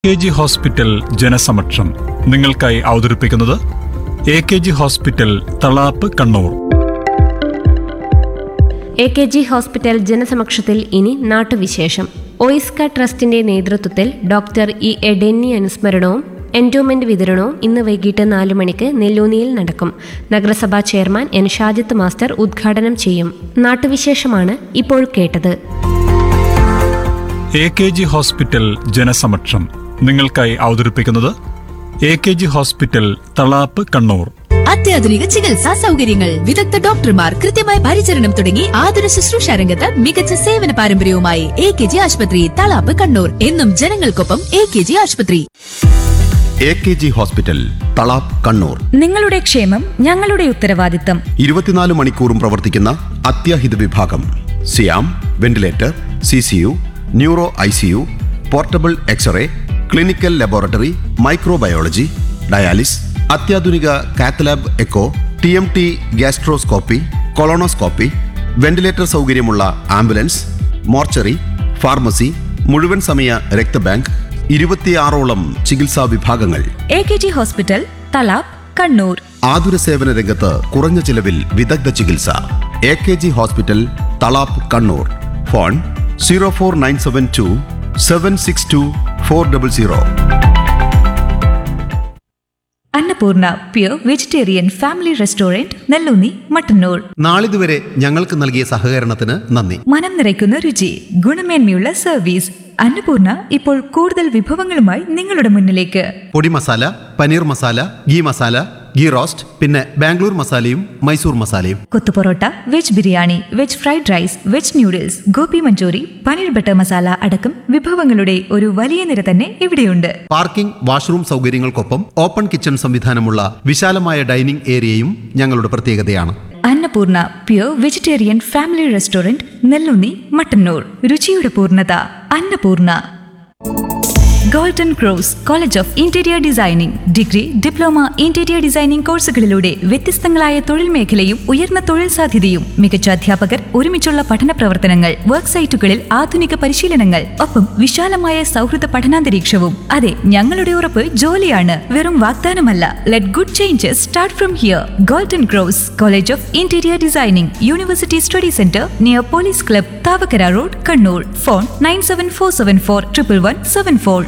K G hospital ജനസമക്ഷം നിങ്ങൾക്കായി അവതരിപ്പിക്കുന്നത് A K G hospital Thalap Kannur A K G hospital ജനസമക്ഷത്തിൽ ഇനി നാട്ടുവിശേഷം ഒയിസ്ക ട്രസ്റ്റിന്റെ നേതൃത്വത്തിൽ ഡോക്ടർ ഇ എ ഡെന്നി അനുസ്മരണവും എൻഡോമെന്റ് വിതരണവും ഇന്ന് വൈകിട്ട് നാലു മണിക്ക് നെല്ലൂനിയിൽ നടക്കും നഗരസഭാ ചെയർമാൻ എൻ ഷാജിത്ത് മാസ്റ്റർ ഉദ്ഘാടനം ചെയ്യും നാട്ടുവിശേഷമാണ് ഇപ്പോൾ കേട്ടത് എ കെ ജി ഹോസ്പിറ്റൽ ജനസമക്ഷം നിങ്ങൾക്കായി അവതരിപ്പിക്കുന്നത് A K G hospital Thalap Kannur അത്യാധുനിക ചികിത്സാ സൗകര്യങ്ങൾ വിദഗ്ധ ഡോക്ടർമാർ കൃത്യമായ പരിചരണം തുടങ്ങി ആതുര ശുശ്രൂഷ രംഗത്ത് മികച്ച സേവന പാരമ്പര്യവുമായി എ കെ ജി ആശുപത്രി തളാപ്പ് കണ്ണൂർ എന്നും ജനങ്ങൾക്കൊപ്പം എ കെ ജി ആശുപത്രി A K G hospital Thalap Kannur നിങ്ങളുടെ ക്ഷേമം ഞങ്ങളുടെ ഉത്തരവാദിത്തം ഇരുപത്തിനാല് മണിക്കൂറും പ്രവർത്തിക്കുന്ന അത്യാഹിത വിഭാഗം സിയാം ventilator C C U neuro I C U portable x-ray clinical laboratory microbiology dialysis അത്യാധുനിക cath lab echo T M T gastroscopy colonoscopy ventilator സൗകര്യമുള്ള ആംബുലൻസ് മോർച്ചറി ഫാർമസി മുഴുവൻ സമയ രക്തബാങ്ക് ഇരുപത്തിയാറോളം ചികിത്സാ വിഭാഗങ്ങൾ A K G hospital Thalap Kannur ആതുര സേവന രംഗത്ത് കുറഞ്ഞ ചിലവിൽ വിദഗ്ധ ചികിത്സ A K G hospital Thalap Kannur phone zero four nine seven two seven six two four double zero Annapurna pure vegetarian family restaurant Nelloonni Mattannur നാളിതുവരെ ഞങ്ങൾക്ക് നൽകിയ സഹകരണത്തിന് നന്ദി മനം നിറയ്ക്കുന്ന രുചി ഗുണമേന്മയുള്ള സർവീസ് അന്നപൂർണ ഇപ്പോൾ കൂടുതൽ വിഭവങ്ങളുമായി നിങ്ങളുടെ മുന്നിലേക്ക് പൊടി മസാല പനീർ മസാല ഗീ മസാല ഗീ റോസ്റ്റ് പിന്നെ ബാംഗ്ലൂർ മസാലയും മൈസൂർ മസാലയും kothu parotta veg biryani veg fried rice veg noodles gobi manchurian paneer butter masala അടക്കം വിഭവങ്ങളുടെ ഒരു വലിയ നിര തന്നെ ഇവിടെയുണ്ട് പാർക്കിംഗ് വാഷ്റൂം സൗകര്യങ്ങൾക്കൊപ്പം ഓപ്പൺ കിച്ചൺ സംവിധാനമുള്ള വിശാലമായ ഡൈനിംഗ് ഏരിയയും ഞങ്ങളുടെ പ്രത്യേകതയാണ് Annapurna pure vegetarian family restaurant Nelloonni Mattannur രുചിയുടെ പൂർണ്ണത Annapurna golden cross college of interior designing degree diploma interior designing കോഴ്സുകളിലൂടെ വ്യത്യസ്തങ്ങളായ തൊഴിൽ മേഖലയും ഉയർന്ന തൊഴിൽ സാധ്യതയും മികച്ച അധ്യാപകർ ഒരുമിച്ചുള്ള പഠന പ്രവർത്തനങ്ങൾ വർക്ക് സൈറ്റുകളിൽ ആധുനിക പരിശീലനങ്ങൾ ഒപ്പം വിശാലമായ സൗഹൃദ പഠനാന്തരീക്ഷവും അതെ ഞങ്ങളുടെ ഉറപ്പ് ജോലിയാണ് വെറും വാഗ്ദാനമല്ല let good changes start from here golden cross college of interior designing university study centre near police club Thavakkara road Kannur phone nine seven four seven four triple one seven four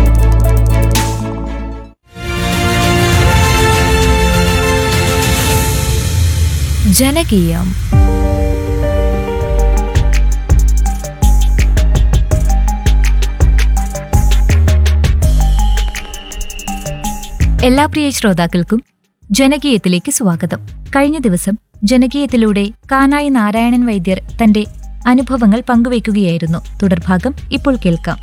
ജനകീയം എല്ലാ പ്രിയ ശ്രോതാക്കൾക്കും ജനകീയത്തിലേക്ക് സ്വാഗതം കഴിഞ്ഞ ദിവസം ജനകീയത്തിലൂടെ കാനായി നാരായണൻ വൈദ്യർ തന്റെ അനുഭവങ്ങൾ പങ്കുവയ്ക്കുകയായിരുന്നു തുടർഭാഗം ഇപ്പോൾ കേൾക്കാം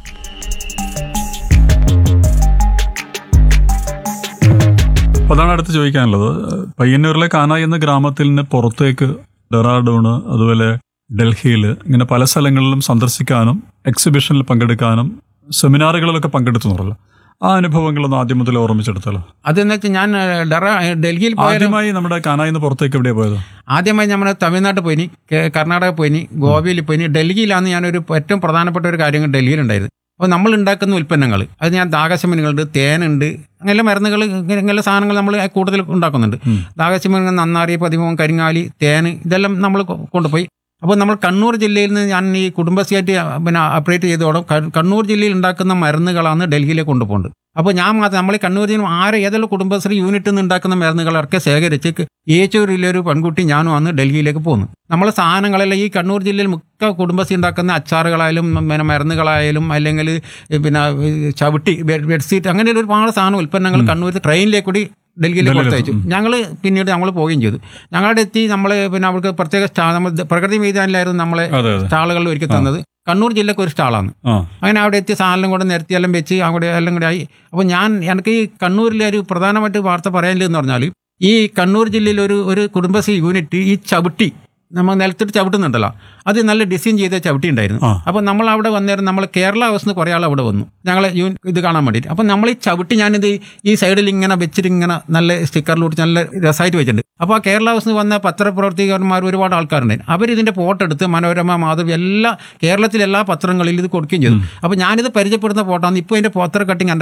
അപ്പോൾ അതാണ് അടുത്ത് ചോദിക്കാനുള്ളത് പയ്യന്നൂരിലെ കാനായി എന്ന ഗ്രാമത്തിൽ നിന്ന് പുറത്തേക്ക് ഡെറാഡൂണ് അതുപോലെ ഡൽഹിയിൽ ഇങ്ങനെ പല സ്ഥലങ്ങളിലും സന്ദർശിക്കാനും എക്സിബിഷനിൽ പങ്കെടുക്കാനും സെമിനാറുകളിലൊക്കെ പങ്കെടുത്തു എന്നുള്ളൂ ആ അനുഭവങ്ങളൊന്ന് ആദ്യം മുതൽ ഓർമ്മിച്ചെടുത്താലോ അതെന്ന് വെച്ചാൽ ഞാൻ ഏഹ്, ഡെറ ഏഹ്, ഡൽഹിയിൽ പോയ ആദ്യമായി നമ്മുടെ കാനായിൽ നിന്ന് പുറത്തേക്ക് എവിടെയാണ് പോയത് ആദ്യമായി നമ്മൾ തമിഴ്നാട്ടിൽ പോയിനി കേ- കർണാടക പോയിനി ഗോവയിൽ പോയിനി ഡൽഹിയിലാണ് ഞാനൊരു ഏറ്റവും പ്രധാനപ്പെട്ട ഒരു കാര്യം ഡൽഹിയിലുണ്ടായത് അപ്പോൾ നമ്മൾ ഉണ്ടാക്കുന്ന ഉൽപ്പന്നങ്ങൾ അത് ഞാൻ ദാഹശമനികളുണ്ട് തേനുണ്ട് അങ്ങനെ മരുന്നുകൾ ഇങ്ങനെ ഇങ്ങനെ സാധനങ്ങൾ നമ്മൾ കൂടുതൽ ഉണ്ടാക്കുന്നുണ്ട് ദാഹശമനികൾ നന്നാരി പതിമൂന്ന് കരിങ്ങാലി തേന് ഇതെല്ലാം നമ്മൾ കൊ- കൊണ്ടുപോയി അപ്പോൾ നമ്മൾ കണ്ണൂർ ജില്ലയിൽ നിന്ന് ഞാൻ ഈ കുടുംബശ്രീയായിട്ട് പിന്നെ അപ്ഡേറ്റ് ചെയ്തോടും ക- കണ്ണൂർ ജില്ലയിൽ ഉണ്ടാക്കുന്ന മരുന്നുകളാണ് ഡൽഹിയിലേക്ക് കൊണ്ടുപോകുന്നത് അപ്പോൾ ഞാൻ മാത്രം നമ്മൾ ഈ കണ്ണൂർ ജില്ല ആരെ ഏതെല്ലാം കുടുംബശ്രീ യൂണിറ്റിൽ നിന്ന് ഉണ്ടാക്കുന്ന മരുന്നുകളൊക്കെ ശേഖരിച്ച് ഏച്ചൂരിലെ ഒരു പെൺകുട്ടി ഞാനും അന്ന് ഡൽഹിയിലേക്ക് പോന്നു നമ്മളെ സാധനങ്ങളെല്ലാം ഈ കണ്ണൂർ ജില്ലയിൽ മിക്ക കുടുംബശ്രീ ഉണ്ടാക്കുന്ന അച്ചാറുകളായാലും പിന്നെ മരുന്നുകളായാലും അല്ലെങ്കിൽ പിന്നെ ഈ ചവിട്ടി ബെഡ് ബെഡ്ഷീറ്റ് അങ്ങനെ ഒരുപാട് സാധനം ഉൽപ്പന്നങ്ങൾ കണ്ണൂർ ട്രെയിനിലേക്ക് കൂടി ഡൽഹിയിലേക്ക് കൊടുത്തയച്ചു ഞങ്ങൾ പിന്നീട് നമ്മൾ പോവുകയും ചെയ്തു ഞങ്ങളുടെ എത്തി നമ്മൾ പിന്നെ അവർക്ക് പ്രത്യേക സ്റ്റാ നമ്മൾ പ്രകൃതി മൈതാനിലായിരുന്നു നമ്മളെ അതെ അതെ സ്റ്റാളുകൾ ഒരുക്കി തന്നത് കണ്ണൂർ ജില്ലക്ക് ഒരു സ്റ്റാളാണ് ആ അങ്ങനെ അവിടെ എത്തി സാധനം കൊണ്ട് നിരത്തി എല്ലാം വെച്ച് അവിടെ എല്ലാം കൂടി ആയി അപ്പോൾ ഞാൻ എനിക്ക് ഈ കണ്ണൂരിലെ ഒരു പ്രധാനമായിട്ട് വാർത്ത പറയാനില്ലെന്ന് പറഞ്ഞാൽ ഈ കണ്ണൂർ ജില്ലയിൽ ഒരു ഒരു കുടുംബശ്രീ യൂണിറ്റ് ഈ ചവിട്ടി നമ്മൾ നിലത്തിട്ട് ചവിട്ടുന്നുണ്ടല്ലോ അത് നല്ല ഡിസൈൻ ചെയ്ത ചവിട്ടി ഉണ്ടായിരുന്നു ആ. അപ്പോൾ നമ്മൾ അവിടെ വന്നേരം നമ്മൾ കേരള ഹൗസ് നിന്ന് കുറേ ആൾ അവിടെ വന്നു ഞങ്ങളെ യൂ ഇത് കാണാൻ വേണ്ടിയിട്ട് അപ്പോൾ നമ്മൾ ഈ ചവിട്ടി ഞാനിത് ഈ സൈഡിൽ ഇങ്ങനെ വെച്ചിട്ട് ഇങ്ങനെ നല്ല സ്റ്റിക്കറിലൂടെ നല്ല രസമായിട്ട് വെച്ചിട്ടുണ്ട് അപ്പോൾ ആ കേരള ഹൗസ് നിന്ന് വന്ന പത്രപ്രവർത്തകന്മാർ ഒരുപാട് ആൾക്കാരുണ്ടായിരുന്നു അവരിതിൻ്റെ ഫോട്ടോ എടുത്ത് മനോരമ മാധവി എല്ലാ കേരളത്തിലെ എല്ലാ പത്രങ്ങളിലും ഇത് കൊടുക്കുകയും ചെയ്തു അപ്പോൾ ഞാനിത് പരിചയപ്പെടുന്ന ഫോട്ടോ ആണ് ഇപ്പോൾ ഇതിൻ്റെ പോസ്റ്റർ കട്ടിങ് എൻ്റെ